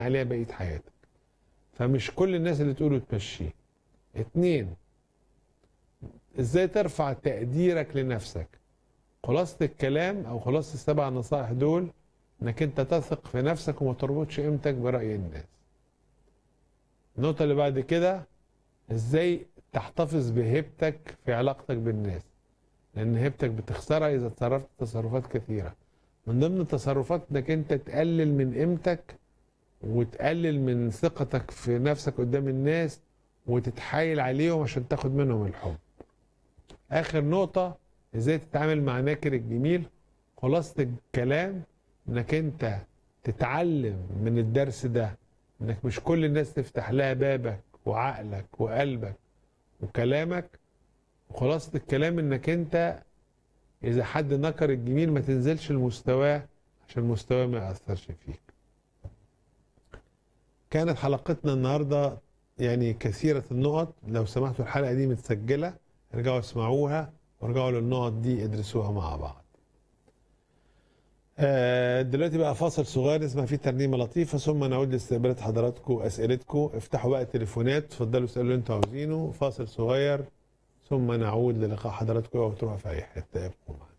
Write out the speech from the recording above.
عليها بقيه حياتك فمش كل الناس اللي تقوله تمشيه اتنين ازاي ترفع تقديرك لنفسك خلاصة الكلام او خلاصة السبع نصائح دول انك انت تثق في نفسك وما تربطش قيمتك برأي الناس النقطة اللي بعد كده ازاي تحتفظ بهيبتك في علاقتك بالناس لان هيبتك بتخسرها اذا تصرفت تصرفات كثيرة من ضمن التصرفات انك انت تقلل من قيمتك وتقلل من ثقتك في نفسك قدام الناس وتتحايل عليهم عشان تاخد منهم الحب اخر نقطة ازاي تتعامل مع ناكر الجميل خلاصة الكلام انك انت تتعلم من الدرس ده انك مش كل الناس تفتح لها بابك وعقلك وقلبك وكلامك وخلاصة الكلام انك انت اذا حد نكر الجميل ما تنزلش لمستواه عشان مستواه ما يأثرش فيك كانت حلقتنا النهارده يعني كثيرة النقط لو سمحتوا الحلقة دي متسجلة ارجعوا اسمعوها وارجعوا للنقط دي ادرسوها مع بعض آه، دلوقتي بقى فاصل صغير نسمع فيه ترنيمة لطيفة ثم نعود لاستقبال حضراتكم وأسئلتكم افتحوا بقى التليفونات اتفضلوا اسألوا اللي انتوا عاوزينه فاصل صغير ثم نعود للقاء حضراتكم او تروحوا في أي حتة يبقوا معنا